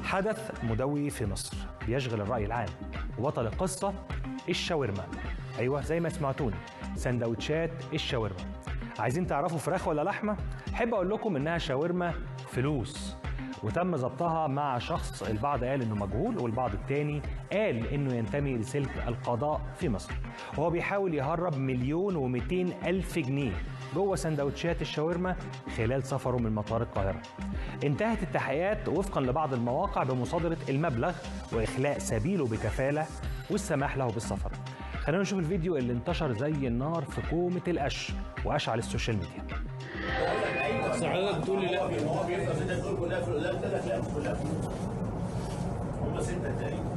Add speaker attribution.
Speaker 1: حدث مدوي في مصر بيشغل الرأي العام وبطل القصة الشاورما أيوة زي ما سمعتوني سندوتشات الشاورما عايزين تعرفوا فراخ ولا لحمة؟ أحب أقول لكم إنها شاورما فلوس وتم ضبطها مع شخص البعض قال انه مجهول والبعض التاني قال انه ينتمي لسلك القضاء في مصر وهو بيحاول يهرب مليون ومئتين الف جنيه جوه سندوتشات الشاورما خلال سفره من مطار القاهره انتهت التحقيقات وفقا لبعض المواقع بمصادره المبلغ واخلاء سبيله بكفاله والسماح له بالسفر خلينا نشوف الفيديو اللي انتشر زي النار في كومه القش واشعل السوشيال ميديا
Speaker 2: بس حضرتك بتقول لي لا
Speaker 3: هو بيفضل الناس دول كلها في القدام قلت لك لا مش كلها هم سته تقريبا